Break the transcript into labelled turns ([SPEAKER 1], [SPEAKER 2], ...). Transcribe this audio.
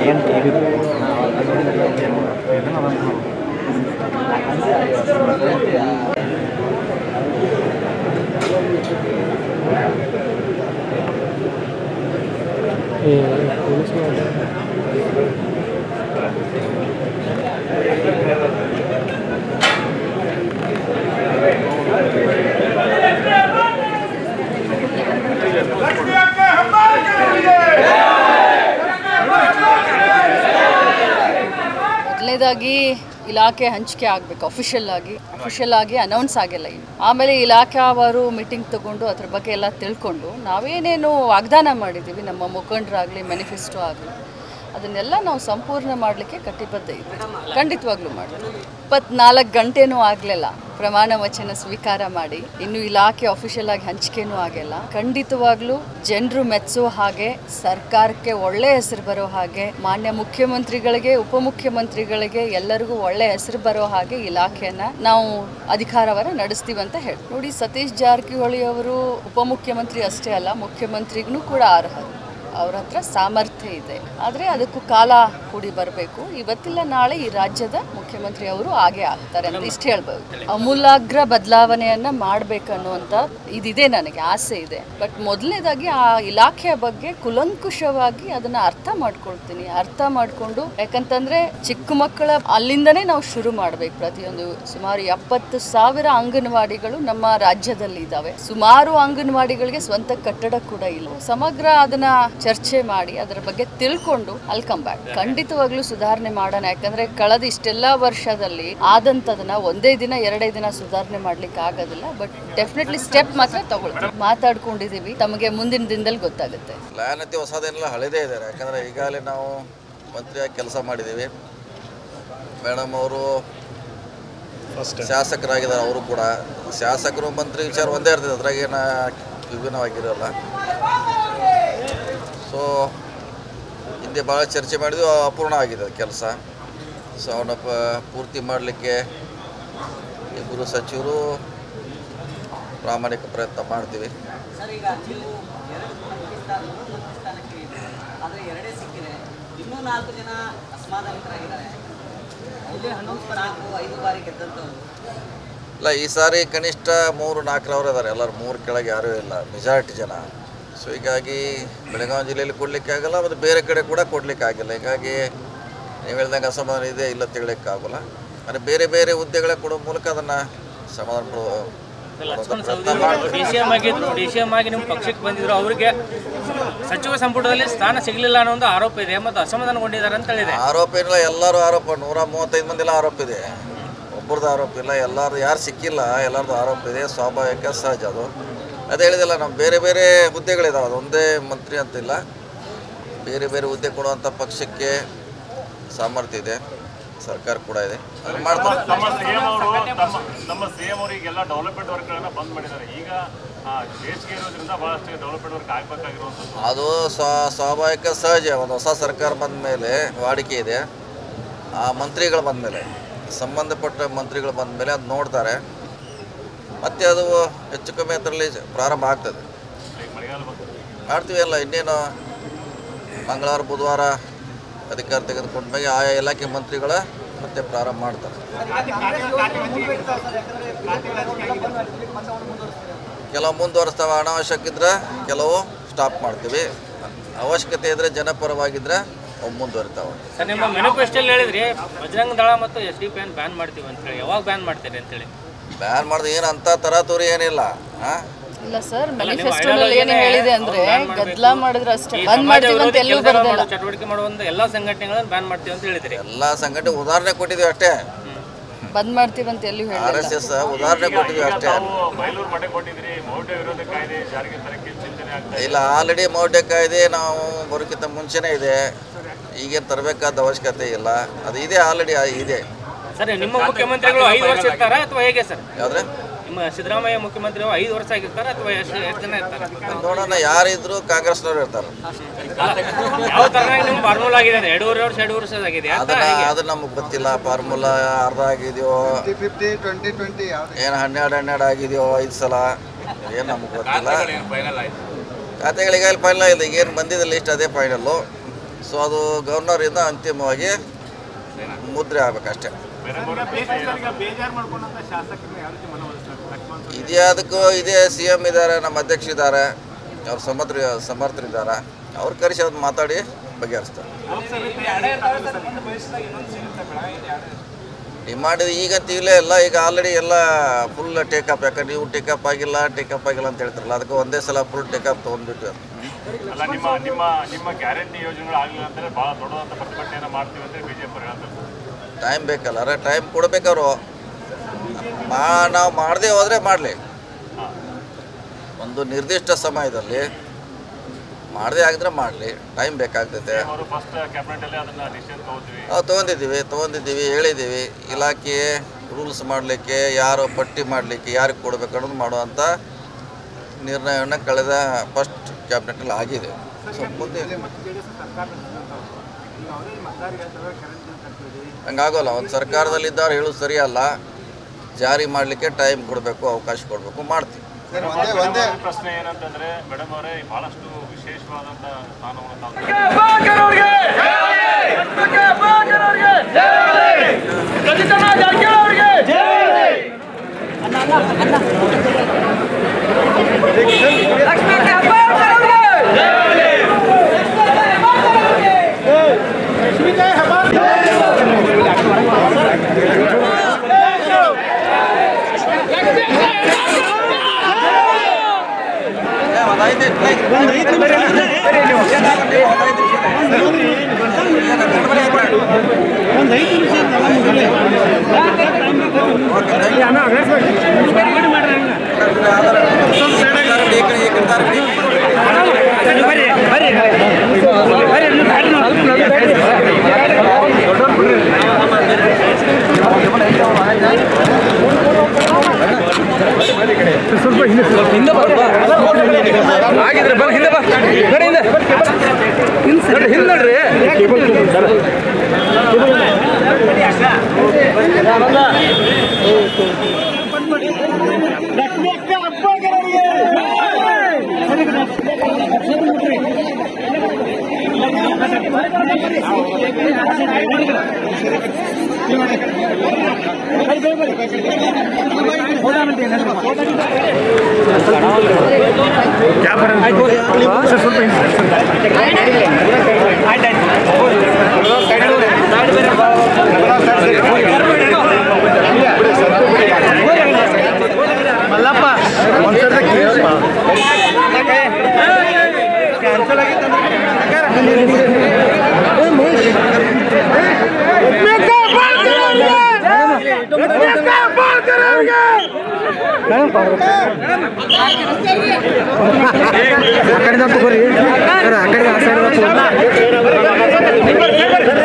[SPEAKER 1] ಮೊದಲನೇದಾಗಿ ಇಲಾಖೆ ಹಂಚಿಕೆ ಆಗಬೇಕು ಅಫಿಷಿಯಲ್ ಆಗಿ ಅಫಿಷಿಯಲ್ ಆಗಿ ಅನೌನ್ಸ್ ಆಗಿಲ್ಲ ಇನ್ನು ಆಮೇಲೆ ಇಲಾಖೆ ಅವರು ಮೀಟಿಂಗ್ ತಗೊಂಡು ಅದ್ರ ಬಗ್ಗೆ ಎಲ್ಲ ತಿಳ್ಕೊಂಡು ನಾವೇನೇನು ವಾಗ್ದಾನ ಮಾಡಿದ್ದೀವಿ ನಮ್ಮ ಮುಖಂಡರಾಗಲಿ ಮ್ಯಾನಿಫೆಸ್ಟೋ ಆಗಲಿ ಅದನ್ನೆಲ್ಲ ನಾವು ಸಂಪೂರ್ಣ ಮಾಡಲಿಕ್ಕೆ ಕಟಿಬದ್ಧ ಇದ್ದೀವಿ ಖಂಡಿತವಾಗ್ಲೂ ಮಾಡ್ತೀವಿ ಇಪ್ಪತ್ನಾಲ್ಕು ಗಂಟೆನೂ ಆಗಲಿಲ್ಲ ಪ್ರಮಾಣ ವಚನ ಸ್ವೀಕಾರ ಮಾಡಿ ಇನ್ನು ಇಲಾಖೆ ಅಫಿಷಿಯಲ್ ಆಗಿ ಹಂಚಿಕೆನೂ ಆಗಿಲ್ಲ ಖಂಡಿತವಾಗ್ಲೂ ಜನರು ಮೆಚ್ಚೋ ಹಾಗೆ ಸರ್ಕಾರಕ್ಕೆ ಒಳ್ಳೆ ಹೆಸರು ಬರೋ ಹಾಗೆ ಮಾನ್ಯ ಮುಖ್ಯಮಂತ್ರಿಗಳಿಗೆ ಉಪಮುಖ್ಯಮಂತ್ರಿಗಳಿಗೆ ಎಲ್ಲರಿಗೂ ಒಳ್ಳೆ ಹೆಸರು ಬರೋ ಹಾಗೆ ಇಲಾಖೆಯನ್ನ ನಾವು ಅಧಿಕಾರವನ್ನ ನಡೆಸ್ತೀವಿ ಅಂತ ಹೇಳಿ ನೋಡಿ ಸತೀಶ್ ಜಾರಕಿಹೊಳಿ ಅವರು ಉಪಮುಖ್ಯಮಂತ್ರಿ ಅಷ್ಟೇ ಅಲ್ಲ ಮುಖ್ಯಮಂತ್ರಿಗೂ ಕೂಡ ಅರ್ಹರು ಅವ್ರ ಹತ್ರ ಸಾಮರ್ಥ್ಯ ಇದೆ ಆದರೆ ಅದಕ್ಕೂ ಕಾಲ ಕೂಡಿ ಬರಬೇಕು ಇವತ್ತಿಲ್ಲ ನಾಳೆ ಈ ರಾಜ್ಯದ ಮುಖ್ಯಮಂತ್ರಿ ಅವರು ಆಗೇ ಆಗ್ತಾರೆ ಅಂತ ಇಷ್ಟು ಹೇಳ್ಬೋದು ಅಮೂಲಾಗ್ರ ಬದಲಾವಣೆಯನ್ನ ಮಾಡಬೇಕನ್ನುವಂಥ ಇದಿದೆ ನನಗೆ ಆಸೆ ಇದೆ ಬಟ್ ಮೊದಲನೇದಾಗಿ ಆ ಇಲಾಖೆಯ ಬಗ್ಗೆ ಕುಲಂಕುಷವಾಗಿ ಅದನ್ನ ಅರ್ಥ ಮಾಡ್ಕೊಳ್ತೀನಿ ಅರ್ಥ ಮಾಡಿಕೊಂಡು ಯಾಕಂತಂದ್ರೆ ಚಿಕ್ಕ ಮಕ್ಕಳ ಅಲ್ಲಿಂದನೇ ನಾವು ಶುರು ಮಾಡಬೇಕು ಪ್ರತಿಯೊಂದು ಸುಮಾರು ಎಪ್ಪತ್ತು ಸಾವಿರ ಅಂಗನವಾಡಿಗಳು ನಮ್ಮ ರಾಜ್ಯದಲ್ಲಿ ಇದ್ದಾವೆ ಸುಮಾರು ಅಂಗನವಾಡಿಗಳಿಗೆ ಸ್ವಂತ ಕಟ್ಟಡ ಕೂಡ ಇಲ್ಲ ಸಮಗ್ರ ಅದನ್ನ ಚರ್ಚೆ ಮಾಡಿ ಅದರ ಬಗ್ಗೆ ತಿಳ್ಕೊಂಡು ಅಲ್ಲಿ ಬ್ಯಾಕ್ ಖಂಡಿತವಾಗ್ಲೂ ಸುಧಾರಣೆ ಮಾಡೋಣ ಯಾಕಂದ್ರೆ ಕಳೆದ ಇಷ್ಟೆಲ್ಲ ವರ್ಷದಲ್ಲಿ ಆದಂತದನ್ನ ಒಂದೇ ದಿನ ಎರಡೇ ದಿನ ಸುಧಾರಣೆ ಮಾಡ್ಲಿಕ್ಕೆ ಆಗೋದಿಲ್ಲ ಬಟ್ ಡೆಫಿನೆಟ್ಲಿ ಸ್ಟೆಪ್ ಮಾತ್ರ ತಗೊಳ್ತೀವಿ ಮಾತಾಡ್ಕೊಂಡಿದೀವಿ ತಮಗೆ ಮುಂದಿನ ದಿನದಲ್ಲಿ ಗೊತ್ತಾಗುತ್ತೆ
[SPEAKER 2] ಪ್ಲ್ಯಾನ್ ಐತಿ ಹೊಸದೇನಿಲ್ಲ ಹಳೆದೇ ಇದ್ದಾರೆ ಯಾಕಂದರೆ ಈಗಾಗಲೇ ನಾವು ಮಂತ್ರಿಯಾಗಿ ಕೆಲಸ ಮಾಡಿದ್ದೀವಿ ಮೇಡಮ್ ಅವರು ಶಾಸಕರಾಗಿದ್ದಾರೆ ಅವರು ಕೂಡ ಶಾಸಕರು ಮಂತ್ರಿ ವಿಚಾರ ಒಂದೇ ಇರ್ತದೆ ಅದ್ರಾಗೇನ ವಿಭಿನ್ನವಾಗಿರೋಲ್ಲ ಸೊ ಹಿಂದೆ ಭಾಳ ಚರ್ಚೆ ಮಾಡಿದ್ವಿ ಅಪೂರ್ಣ ಆಗಿದೆ ಕೆಲಸ ಸೊ ಅವನ್ನ ಪ- ಪೂರ್ತಿ ಮಾಡಲಿಕ್ಕೆ ಇಬ್ಬರು ಸಚಿವರು ಪ್ರಾಮಾಣಿಕ ಪ್ರಯತ್ನ ಮಾಡ್ತೀವಿ
[SPEAKER 3] ಸರ್ ಈಗ ನೀವು ಎರಡು ಮಂತ್ರಿ ಸ್ಥಾನ ಮೂರು ಮಂತ್ರಿ ಸ್ಥಾನಕ್ಕೆ ಇದೆ ಆದರೆ ಎರಡೇ ಸಿಕ್ಕಿದೆ ಇನ್ನೂ ನಾಲ್ಕು ಜನ ಅಸಮಾಧಾನಿತರಾಗಿದ್ದಾರೆ ಇಲ್ಲಿ ಹನ್ನೊಂದು ನಾಲ್ಕು ಐದು ಬಾರಿ ಗೆದ್ದಂಥವ್ರು
[SPEAKER 2] ಇಲ್ಲ ಈ ಸಾರಿ ಕನಿಷ್ಠ ಮೂರು ನಾಲ್ಕರವ್ರು ಇದ್ದಾರೆ ಎಲ್ಲರೂ ಮೂರು ಕೆಳಗೆ ಯಾರೂ ಇಲ್ಲ ಮೆಜಾರಿಟಿ ಜನ ಸೊ ಹೀಗಾಗಿ ಬೆಳಗಾವಿ ಜಿಲ್ಲೆಯಲ್ಲಿ ಕೊಡಲಿಕ್ಕೆ ಆಗಲ್ಲ ಮತ್ತು ಬೇರೆ ಕಡೆ ಕೂಡ ಕೊಡಲಿಕ್ಕೆ ಆಗಿಲ್ಲ ಹೀಗಾಗಿ ನೀವು ಹೇಳ್ದಂಗೆ ಅಸಮಾಧಾನ ಇದೆ ಇಲ್ಲ ತಿಳಲಿಕ್ಕೆ ಆಗೋಲ್ಲ ಅಂದರೆ ಬೇರೆ ಬೇರೆ ಹುದ್ದೆಗಳ ಕೊಡೋ ಮೂಲಕ ಅದನ್ನು ಸಮಾಧಾನ ಪಡೋ ಪಡೋಂಥ ಪ್ರಯತ್ನ ಮಾಡ್ತೀವಿ
[SPEAKER 4] ಡಿ ಸಿ ಎಂ ಆಗಿದ್ರು ಡಿ ಸಿ ಎಂ ಆಗಿ ನಿಮ್ಮ ಪಕ್ಷಕ್ಕೆ ಬಂದಿದ್ರು ಅವರಿಗೆ ಸಚಿವ ಸಂಪುಟದಲ್ಲಿ ಸ್ಥಾನ ಸಿಗಲಿಲ್ಲ ಅನ್ನೋ ಒಂದು ಆರೋಪ ಇದೆ ಮತ್ತು ಅಸಮಾಧಾನಗೊಂಡಿದ್ದಾರೆ ಅಂತ ಹೇಳಿದೆ
[SPEAKER 2] ಆರೋಪ ಏನಿಲ್ಲ ಎಲ್ಲರೂ ಆರೋಪ ನೂರ ಮೂವತ್ತೈದು ಮಂದಿಲ್ಲ ಆರೋಪ ಇದೆ ಒಬ್ಬರದ್ದು ಆರೋಪ ಇಲ್ಲ ಎಲ್ಲರದು ಯಾರು ಸಿಕ್ಕಿಲ್ಲ ಎಲ್ಲರದ್ದು ಆರೋಪ ಇದೆ ಸ್ವಾಭಾವಿಕ ಸಹಜ ಅದು ಅದು ಹೇಳಿದಿಲ್ಲ ನಮ್ಮ ಬೇರೆ ಬೇರೆ ಹುದ್ದೆಗಳಿದಾವೆ ಅದು ಒಂದೇ ಮಂತ್ರಿ ಅಂತಿಲ್ಲ ಬೇರೆ ಬೇರೆ ಹುದ್ದೆ ಕೊಡುವಂಥ ಪಕ್ಷಕ್ಕೆ ಸಾಮರ್ಥ್ಯ ಇದೆ ಸರ್ಕಾರ ಕೂಡ ಇದೆ ಅದು ಮಾಡ್ತಾರೆ
[SPEAKER 5] ನಮ್ಮ ಸಿಎಂ ಅವರು ನಮ್ಮ ನಮ್ಮ ಸಿಎಂ ಅವರು ಈಗೆಲ್ಲ ಡೆವಲಪ್ಮೆಂಟ್ ವರ್ಕ್ಗಳನ್ನ ಬಂದ್ ಮಾಡಿದ್ದಾರೆ ಈಗ ಆ, ದೇಶಕ್ಕೆ ಇರೋದ್ರಿಂದ ಬಹಳಷ್ಟು ಡೆವಲಪ್ಮೆಂಟ್ ವರ್ಕ್ ಆಗ್ಬೇಕಾಗಿರುವಂಥದ್ದು
[SPEAKER 2] ಅದು ಸ್ವ ಸ್ವಾಭಾವಿಕ ಸಹಜ ಒಂದು ಹೊಸ ಸರ್ಕಾರ ಬಂದ ಮೇಲೆ ವಾಡಿಕೆ ಇದೆ ಆ ಮಂತ್ರಿಗಳು ಬಂದ ಮೇಲೆ ಸಂಬಂಧಪಟ್ಟ ಮಂತ್ರಿಗಳು ಬಂದ ಮೇಲೆ ಅದು ನೋಡ್ತಾರೆ ಮತ್ತೆ ಅದು ಹೆಚ್ಚು ಕಮ್ಮಿ ಅದರಲ್ಲಿ ಪ್ರಾರಂಭ ಆಗ್ತದೆ
[SPEAKER 5] ಈಗ ಮಳೆಗಾಲ ಬಂತು
[SPEAKER 2] ಮಾಡ್ತೀವಿ ಅಲ್ಲ ಇನ್ನೇನು ಮಂಗಳವಾರ ಬುಧವಾರ ಅಧಿಕಾರ ತೆಗೆದುಕೊಂಡ ಮೇಲೆ ಆಯಾ ಇಲಾಖೆ ಮಂತ್ರಿಗಳ ಮತ್ತೆ ಪ್ರಾರಂಭ ಮಾಡ್ತಾರೆ ಕೆಲವು ಮುಂದುವರಿಸ್ತಾವೆ ಅನಾವಶ್ಯಕ ಇದ್ರೆ ಕೆಲವು ಸ್ಟಾಪ್ ಮಾಡ್ತೀವಿ ಅವಶ್ಯಕತೆ ಇದ್ರೆ ಜನಪರವಾಗಿದ್ರೆ ಅವು ಮುಂದುವರಿತಾವೆ
[SPEAKER 4] ಸರ್ ನಿಮ್ಮ ಮ್ಯಾನಿಫೆಸ್ಟೋಲ್ಲಿ ಹೇಳಿದ್ರಿ ಬಜರಂಗ ದಳ ಮತ್ತು ಎಸ್ ಡಿ ಪಿ ಎನ್ ಬ್ಯಾನ್ ಮಾಡ್ತೀವಿ ಅಂತೇಳಿ ಯಾವಾಗ ಬ್ಯಾನ್ ಮಾಡ್ತೀರಿ ಅಂತೇಳಿ
[SPEAKER 2] ಬ್ಯಾನ್ ಮಾಡಿದ್ರೆ ಏನು ಅಂಥ ತರಾತುರಿ ಏನಿಲ್ಲ ಹಾಂ
[SPEAKER 1] ಇಲ್ಲ ಸರ್
[SPEAKER 4] ನಿಮ್ಮ
[SPEAKER 1] ಮ್ಯಾನಿಫೆಸ್ಟೋನಲ್ಲಿ ಏನು
[SPEAKER 4] ideology
[SPEAKER 1] ಹೇಳಿದೆ
[SPEAKER 4] ನೇ
[SPEAKER 1] ಅಂದ್ರೆ
[SPEAKER 4] ಅವ್ರು ban ಮಾಡ್ಬೇಕು.
[SPEAKER 1] ಗದ್ದಲ ಮಾಡಿದ್ರೆ ಅಷ್ಟೇ
[SPEAKER 4] ಈ
[SPEAKER 1] ಬಂದ್
[SPEAKER 4] ಸಮಾಜ
[SPEAKER 1] ಮಾಡ್ತೀವಿ ಅಂತ
[SPEAKER 4] ವಿರೋಧಿ
[SPEAKER 1] ಎಲ್ಲೂ
[SPEAKER 4] ಕೆಲ್ಸ
[SPEAKER 1] ಬರ್ದಿಲ್ಲ
[SPEAKER 4] ಮಾಡೋ ಚಟುವಟಿಕೆ ಮಾಡುವಂತ ಎಲ್ಲ ಸಂಘಟನೆಗಳನ್ನು ಬ್ಯಾನ್ ಮಾಡ್ತೀವಿ ಅಂತ ಹೇಳಿದ್ರಿ
[SPEAKER 2] ಎಲ್ಲ ಸಂಘಟನೆ ಉದಾಹರಣೆ ಕೊಟ್ಟಿದ್ದೀವಿ ಅಷ್ಟೇ
[SPEAKER 1] ಬಂದ್ ಮಾಡ್ತೀವಿ ಅಂತ ಎಲ್ಲೂ
[SPEAKER 2] ಆರ್
[SPEAKER 1] ಹೇಳಿಲ್ಲ
[SPEAKER 2] ಎಸ್ ಎಸ್ ಉದಾಹರಣೆ ಕೊಟ್ಟಿದ್ದೀವಿ ಅಷ್ಟೇ
[SPEAKER 5] ತಾವು ಬಯಲೂರು ಮಠ ಕೊಟ್ಟಿದ್ರಿ ಮೌಢ್ಯ ವಿರೋಧ ಕಾಯ್ದೆ ಜಾರಿಗೆ ತರಕ್ಕೆ ಚಿಂತನೆ ಆಗ್ತಾ ಇದೆ
[SPEAKER 2] ಇಲ್ಲ ಆಲ್ರೆಡಿ ಮೌಢ್ಯ ಕಾಯ್ದೆ ನಾವು ಬರೋಕ್ಕಿಂತ ಮುಂಚೆನೇ ಇದೆ ಈಗೇನು ತರಬೇಕಾದ ಅವಶ್ಯಕತೆ ಇಲ್ಲ ಅದು ಇದೆ ಆಲ್ರೆಡಿ ಇದೆ
[SPEAKER 4] ಸರ್ ನಿಮ್ಮ ಮುಖ್ಯಮಂತ್ರಿಗಳು ಐದು ವರ್ಷ ಇರ್ತಾರಾ ಅಥವಾ ಹೇಗೆ ಸರ್
[SPEAKER 2] ಯಾವ್ದ್ರೆ
[SPEAKER 4] ನಿಮ್ಮ ಸಿದ್ದರಾಮಯ್ಯ ಮುಖ್ಯಮಂತ್ರಿ ಐದು ವರ್ಷ ಆಗಿರ್ತಾರ ಅಥವಾ ಎಷ್ಟು ಎಷ್ಟು ಜನ ಇರ್ತಾರೆ
[SPEAKER 2] ನೋಡೋಣ ಯಾರಿದ್ರು ಕಾಂಗ್ರೆಸ್ನವ್ರು ಇರ್ತಾರೆ
[SPEAKER 4] ಯಾವ ತರ ನಿಮ್ಮ ಫಾರ್ಮುಲಾ ಆಗಿದೆ ಎರಡೂವರೆ ವರ್ಷ ಎರಡು ವರ್ಷ ಆಗಿದೆ ಅಂತ
[SPEAKER 2] ಅದನ್ನ ಅದು ನಮಗೆ ಗೊತ್ತಿಲ್ಲ ಫಾರ್ಮುಲಾ ಅರ್ಧ ಆಗಿದೆಯೋ
[SPEAKER 6] ಫಿಫ್ಟಿ ಟ್ವೆಂಟಿ ಟ್ವೆಂಟಿ ಯಾವ್ದು
[SPEAKER 2] ಏನು ಹನ್ನೆರಡು ಹನ್ನೆರಡು ಆಗಿದೆಯೋ ಐದು ಸಲ ಏನು ನಮಗೆ ಗೊತ್ತಿಲ್ಲ ಖಾತೆಗಳಿಗಾಗಿ ಫೈನಲ್ ಇದೆ ಈಗೇನು ಬಂದಿದೆ ಲಿಸ್ಟ್ ಅದೇ ಫೈನಲ್ಲು ಸೊ ಅದು ಗವರ್ನರಿಂದ ಅಂತಿಮವಾಗಿ ಮುದ್ರೆ ಆಗ್ಬೇಕಷ್ಟೇ ಇದೇ ಅದಕ್ಕೂ ಇದೇ ಸಿ ಎಮ್ ಇದ್ದಾರೆ ನಮ್ಮ ಅಧ್ಯಕ್ಷ ಇದ್ದಾರೆ ಅವ್ರ ಸಮರ್ಥರು ಸಮರ್ಥರಿದ್ದಾರೆ ಅವ್ರು ಕರೆಸಿ ಅವ್ರು ಮಾತಾಡಿ ಬಗೆಹರಿಸ್ತಾರೆ ಡಿಮಾಂಡ್ ಈಗಂತ ಈಗಲೇ ಇಲ್ಲ ಈಗ ಆಲ್ರೆಡಿ ಎಲ್ಲ ಫುಲ್ ಟೇಕಪ್ ಯಾಕಂದ್ರೆ ನೀವು ಟೇಕಪ್ ಆಗಿಲ್ಲ ಟೇಕಪ್ ಆಗಿಲ್ಲ ಅಂತ ಹೇಳ್ತಾರಲ್ಲ ಅದಕ್ಕೆ ಒಂದೇ ಸಲ ಫುಲ್ ಟೇಕಪ್ ತೊಗೊಂಡ್ಬಿಟ್ಟು
[SPEAKER 5] ಅಲ್ಲ ನಿಮ್ಮ ನಿಮ್ಮ ನಿಮ್ಮ ಗ್ಯಾರಂಟಿ ಯೋಜನೆಗಳು ಆಗಲಿಲ್ಲ ಅಂತಂದ್ರೆ ಭಾಳ ದೊಡ್ಡದಾದ ಪ್ರತಿಭಟನೆಯನ್ನು ಮಾಡ್ತೀವಿ ಅಂತ ಬಿಜೆಪಿ ಹೇಳ್ತಾರೆ
[SPEAKER 2] ಟೈಮ್ ಬೇಕಲ್ಲ ಅರೆ ಟೈಮ್ ಕೊಡ್ಬೇಕವ್ರು ಮಾ ನಾವು ಮಾಡದೆ ಹೋದರೆ ಮಾಡಲಿ ಒಂದು ನಿರ್ದಿಷ್ಟ ಸಮಯದಲ್ಲಿ ಮಾಡದೆ ಆಗಿದ್ರೆ ಮಾಡಲಿ ಟೈಮ್ ಬೇಕಾಗ್ತೈತೆ
[SPEAKER 5] ಅವರು ಫಸ್ಟ್ ಕ್ಯಾಬಿನೆಟಲ್ಲಿ ಅದನ್ನ ಡಿಸಿಷನ್ ತಗೋತೀವಿ
[SPEAKER 2] ನಾವು ತೊಗೊಂಡಿದ್ದೀವಿ ತೊಗೊಂಡಿದ್ದೀವಿ ಹೇಳಿದ್ದೀವಿ ಇಲಾಖೆ ರೂಲ್ಸ್ ಮಾಡಲಿಕ್ಕೆ ಯಾರು ಪಟ್ಟಿ ಮಾಡಲಿಕ್ಕೆ ಯಾರಿಗೆ ಕೊಡಬೇಕು ಅನ್ನೋದು ಮಾಡುವಂಥ ನಿರ್ಣಯವನ್ನು ಕಳೆದ ಫಸ್ಟ್ ಕ್ಯಾಬಿನೆಟಲ್ಲಿ ಆಗಿದೆ ಸೊ ಮುಂದೆ ಹಂಗಾಗೋಲ್ಲ ಒಂದು ಸರ್ಕಾರದಲ್ಲಿದ್ದವ್ರು ಹೇಳೋದು ಸರಿಯಲ್ಲ ಜಾರಿ ಮಾಡಲಿಕ್ಕೆ ಟೈಮ್ ಕೊಡಬೇಕು ಅವಕಾಶ ಕೊಡಬೇಕು ಮಾಡ್ತೀವಿ
[SPEAKER 6] ಸರ್ ಒಂದೇ ಒಂದೇ
[SPEAKER 5] ಪ್ರಶ್ನೆ ಏನಂತಂದ್ರೆ ಮೇಡಮ್ ಅವರೇ ಬಹಳಷ್ಟು ವಿಶೇಷವಾದಂತ ಸ್ಥಾನವನ್ನು ತಾವು
[SPEAKER 6] ಮಲ್ಲಪ್ಪ ಒಂದ್ಸರ್ತಿ ಕೇಳಪ್ಪ ಕ್ಯಾನ್ಸಲ್ ಆಗಿತ್ತು